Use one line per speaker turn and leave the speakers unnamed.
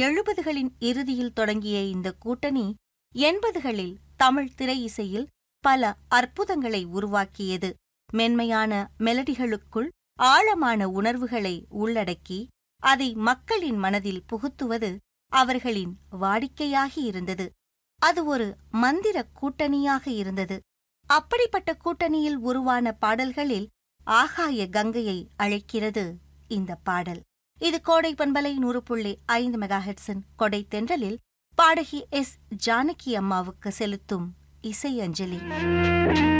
எழுபதுகளின் இறுதியில் தொடங்கிய இந்த கூட்டணி எண்பதுகளில் தமிழ் திரை இசையில் பல அற்புதங்களை உருவாக்கியது மென்மையான மெலடிகளுக்குள் ஆழமான உணர்வுகளை உள்ளடக்கி அதை மக்களின் மனதில் புகுத்துவது அவர்களின் வாடிக்கையாகி இருந்தது அது ஒரு மந்திர கூட்டணியாக இருந்தது அப்படிப்பட்ட கூட்டணியில் உருவான பாடல்களில் ஆகாய கங்கையை அழைக்கிறது இந்த பாடல் இது கோடை பண்பலை நூறு புள்ளி ஐந்து மெகாஹெட்ஸின் கொடை தென்றலில் பாடகி எஸ் ஜானகி அம்மாவுக்கு செலுத்தும் இசை அஞ்சலி